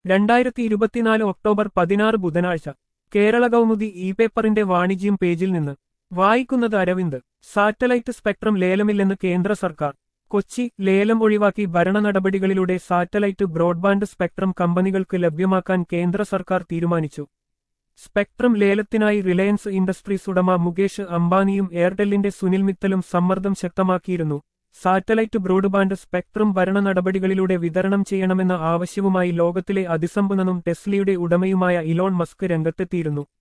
രണ്ടായിരത്തി ഇരുപത്തിനാല് ഒക്ടോബർ പതിനാറ് ബുധനാഴ്ച കേരള കൗമുദി ഇ പേപ്പറിന്റെ വാണിജ്യം പേജിൽ നിന്ന് വായിക്കുന്നത് അരവിന്ദ് സാറ്റലൈറ്റ് സ്പെക്ട്രം ലേലമില്ലെന്ന് കേന്ദ്ര സർക്കാർ കൊച്ചി ലേലം ഒഴിവാക്കി ഭരണ നടപടികളിലൂടെ സാറ്റലൈറ്റ് ബ്രോഡ്ബാൻഡ് സ്പെക്ട്രം കമ്പനികൾക്ക് ലഭ്യമാക്കാൻ കേന്ദ്ര സർക്കാർ തീരുമാനിച്ചു സ്പെക്ട്രം ലേലത്തിനായി റിലയൻസ് ഇൻഡസ്ട്രീസ് ഉടമ മുകേഷ് അംബാനിയും എയർടെല്ലിന്റെ സുനിൽ മിത്തലും സമ്മർദ്ദം ശക്തമാക്കിയിരുന്നു സാറ്റലൈറ്റ് ബ്രോഡ്ബാൻഡ് സ്പെക്ട്രം ഭരണ നടപടികളിലൂടെ വിതരണം ചെയ്യണമെന്ന ആവശ്യവുമായി ലോകത്തിലെ അതിസമ്പന്നനും ടെസ്ലയുടെ ഉടമയുമായ ഇലോൺ മസ്ക് രംഗത്തെത്തിയിരുന്നു